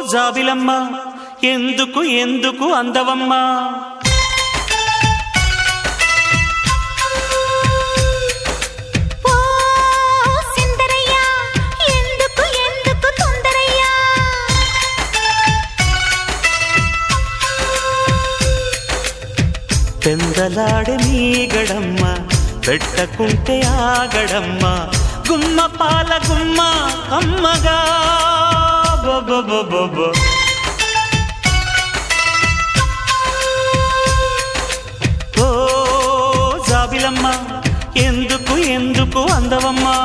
జాబిలమ్మ ఎందుకు ఎందుకు అందవమ్మా ఓ సిందరయ్య ఎందుకు ఎందుకు తొందరయ్యా పెందలాడే మీగడమ్మ పెట్టకుంటే ఆగడమ్మ గుమ్మ పాల గుమ్మ అమ్మగా బొబొబొబొబొ. ఓ జాబిలమ్మ ఎందుకు ఎందుకు అందవమ్మా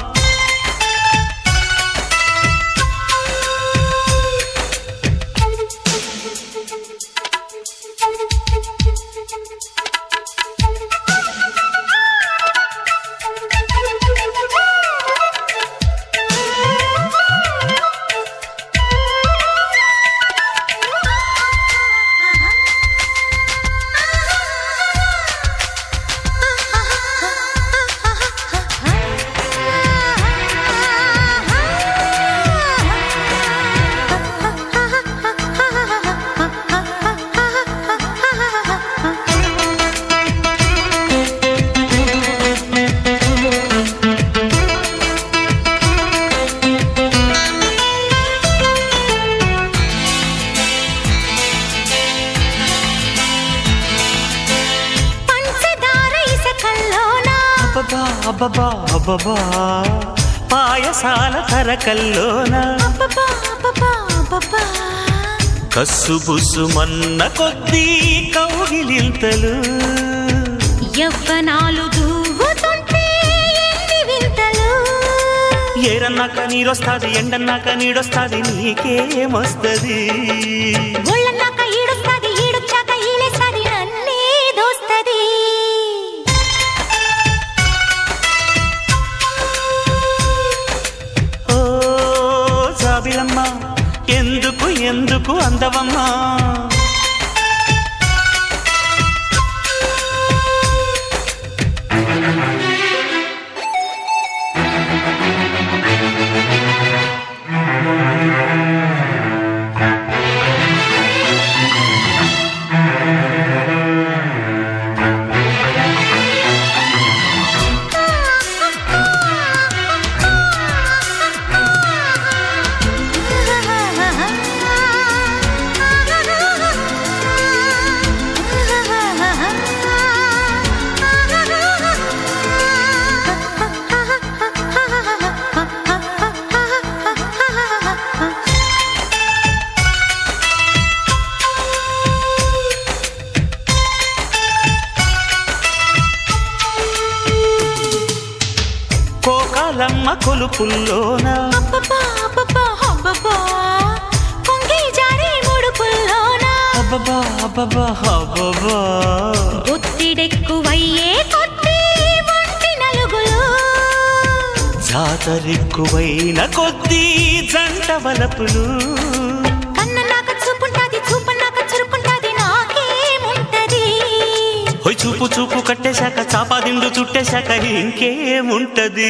పంచదార ఇసకల్లోనా అబ్బబా అబ్బబా అబ్బబా పాయసాల కరకల్లోన అబ్బబ్బా అబ్బబ్బా అబ్బబ్బా కస్సు బుస్సు మన్న కొద్దీ కౌగిలింతలు యవ్వనాలు దూవుతుంటే ఎన్ని వింతలు ఏరన్నాక నీరొస్తాది ఎండన్నాక నీడొస్తాది నీకేమొస్తది ఒళ్ళన్నాక ఈడొస్తాది ఈడొచ్చాక ఈలేసాది నన్నే దోస్తది ఓ జాబిలమ్మ ఎందుకు ఎందుకు అందవమ్మా కోకాలమ్మ కొలుపుల్లోన అబ్బబ్బా, అబ్బబ్బా, అబ్బబ్బా. పొంగి జారే ముడుపుల్లోన అబ్బబా అబ్బబా అబ్బబా ఒత్తిడెక్కువయ్యే కొద్దీ ఒంటి నలుగులు జాతరెక్కువైన కొద్దీ జంట వలపులు కన్ననాక చూపుంటాది చూపన్నాక చురుకుంటాది నాకేముంటది హొయ్ చూపు చూపు కట్టేశాక చాపాదిండు చుట్టేశాక ఇంకేముంటది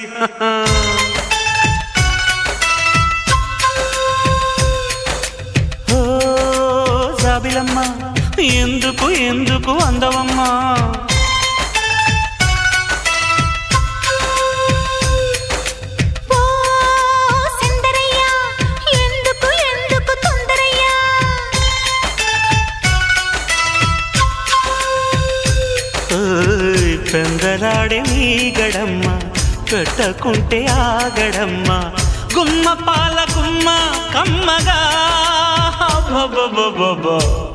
ఓ జాబిలమ్మ ఎందుకు ఎందుకు అందవమ్మా ఓ సుందరయ్య ఎందుకు ఎందుకు తొందరయ్యా ఓయ్ పెందలాడే నీ గడమ్మ పెట్టకుంటే ఆగడమ్మ గుమ్మ పాల గుమ్మ కమ్మగా అబ్బబ్బబ్బబ్బబ్బ.